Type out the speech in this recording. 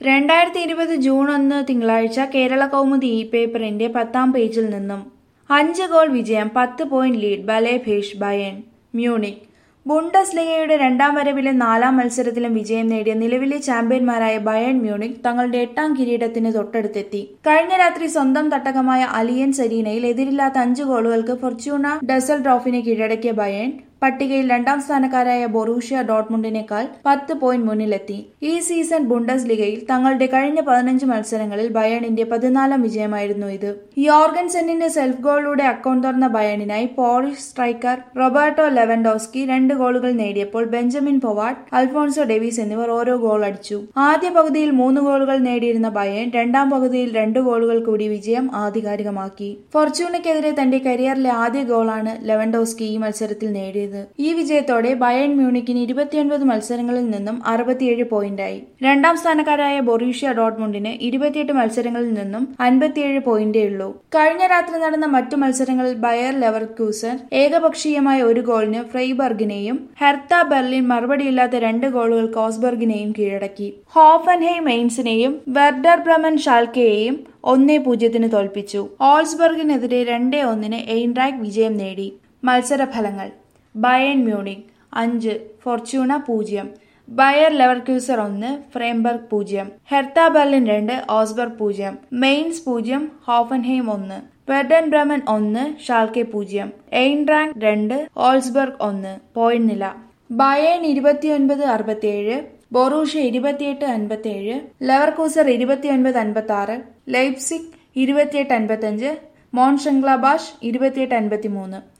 രണ്ടായിരത്തി ഇരുപത് ജൂൺ ഒന്ന് തിങ്കളാഴ്ച കേരള കൗമുദി ഇ പേപ്പറിന്റെ പത്താം പേജിൽ നിന്നും അഞ്ച് ഗോൾ വിജയം പത്ത് പോയിന്റ് ലീഡ് ബലേഭേഷ് ബയൺ മ്യൂണിക് ബുണ്ടസ് ലീഗയുടെ രണ്ടാം വരവിലെ നാലാം മത്സരത്തിലും വിജയം നേടിയ നിലവിലെ ചാമ്പ്യന്മാരായ ബയൺ മ്യൂണിക് തങ്ങളുടെ എട്ടാം കിരീടത്തിന് തൊട്ടടുത്തെത്തി കഴിഞ്ഞ രാത്രി സ്വന്തം തട്ടകമായ അലിയൻ സരീനയിൽ എതിരില്ലാത്ത അഞ്ച് ഗോളുകൾക്ക് ഫൊർച്യൂണ ഡസൽ ഡ്രോഫിനെ കീഴടക്കിയ ബയൺ പട്ടികയിൽ രണ്ടാം സ്ഥാനക്കാരായ ബൊറൂഷ്യ ഡോട്ട്മുണ്ടിനേക്കാൾ പത്ത് പോയിന്റ് മുന്നിലെത്തി ഈ സീസൺ ബുണ്ടസ് ലീഗയിൽ തങ്ങളുടെ കഴിഞ്ഞ പതിനഞ്ച് മത്സരങ്ങളിൽ ബയണിന്റെ പതിനാലാം വിജയമായിരുന്നു ഇത് യോർഗൻസെന്നിന്റെ സെൽഫ് ഗോളിലൂടെ അക്കൗണ്ട് തുറന്ന ബയണിനായി പോളിഷ് സ്ട്രൈക്കർ റോബർട്ടോ ലെവൻഡോസ്കി രണ്ട് ഗോളുകൾ നേടിയപ്പോൾ ബെഞ്ചമിൻ പൊവാർഡ് അൽഫോൺസോ ഡെവീസ് എന്നിവർ ഓരോ ഗോൾ അടിച്ചു ആദ്യ പകുതിയിൽ മൂന്ന് ഗോളുകൾ നേടിയിരുന്ന ബയൺ രണ്ടാം പകുതിയിൽ രണ്ട് ഗോളുകൾ കൂടി വിജയം ആധികാരികമാക്കി ഫോർച്യൂണയ്ക്കെതിരെ തന്റെ കരിയറിലെ ആദ്യ ഗോളാണ് ലെവൻഡോസ്കി ഈ മത്സരത്തിൽ നേടിയത് ഈ വിജയത്തോടെ ബയൺ മ്യൂണിക്കിന് ഇരുപത്തിയൊൻപത് മത്സരങ്ങളിൽ നിന്നും അറുപത്തിയേഴ് പോയിന്റായി രണ്ടാം സ്ഥാനക്കാരായ ബൊറീഷ്യ ഡോട്ട്മുണ്ടിന് ഇരുപത്തിയെട്ട് മത്സരങ്ങളിൽ നിന്നും അൻപത്തിയേഴ് പോയിന്റേ ഉള്ളൂ കഴിഞ്ഞ രാത്രി നടന്ന മറ്റു മത്സരങ്ങളിൽ ബയർ ലെവർക്യൂസൻ ഏകപക്ഷീയമായ ഒരു ഗോളിന് ഫ്രൈബർഗിനെയും ഹെർത്ത ബെർലിൻ മറുപടിയില്ലാത്ത രണ്ട് ഗോളുകൾ കോസ്ബർഗിനെയും കീഴടക്കി ഹോഫൻഹെയ് മെയിൻസിനെയും വെർഡർ ബ്രമൻ ഷാൽക്കെയെയും ഒന്നേ പൂജ്യത്തിന് തോൽപ്പിച്ചു ഓൾസ്ബർഗിനെതിരെ രണ്ടേ ഒന്നിന് എയിൻറാക് വിജയം നേടി മത്സരഫലങ്ങൾ ബയൺ മ്യൂണിക് അഞ്ച് ഫോർച്യൂണ പൂജ്യം ബയർ ലെവർക്യൂസർ ഒന്ന് ഫ്രേംബർഗ് പൂജ്യം ഹെർത്ത ബെർലിൻ രണ്ട് ഓസ്ബർഗ് പൂജ്യം മെയിൻസ് പൂജ്യം ഹോഫൻഹെയിം ഒന്ന് വെർഡൻ ബ്രമൻ ഒന്ന് ഷാൽക്കെ പൂജ്യം എയിൻറാങ്ക് രണ്ട് ഓൾസ്ബർഗ് ഒന്ന് പോയിന്റ് നില ബയേൺ ഇരുപത്തിയൊൻപത് അറുപത്തിയേഴ് ബൊറൂഷ്യ ഇരുപത്തിയെട്ട് അൻപത്തിയേഴ് ലെവർകൂസർ ഇരുപത്തിയൊൻപത് അൻപത്തി ആറ് ലൈപ്സിക് ഇരുപത്തിയെട്ട് അൻപത്തിയഞ്ച് മോൺഷംഗ്ലാബാഷ് ഇരുപത്തിയെട്ട് അൻപത്തി മൂന്ന്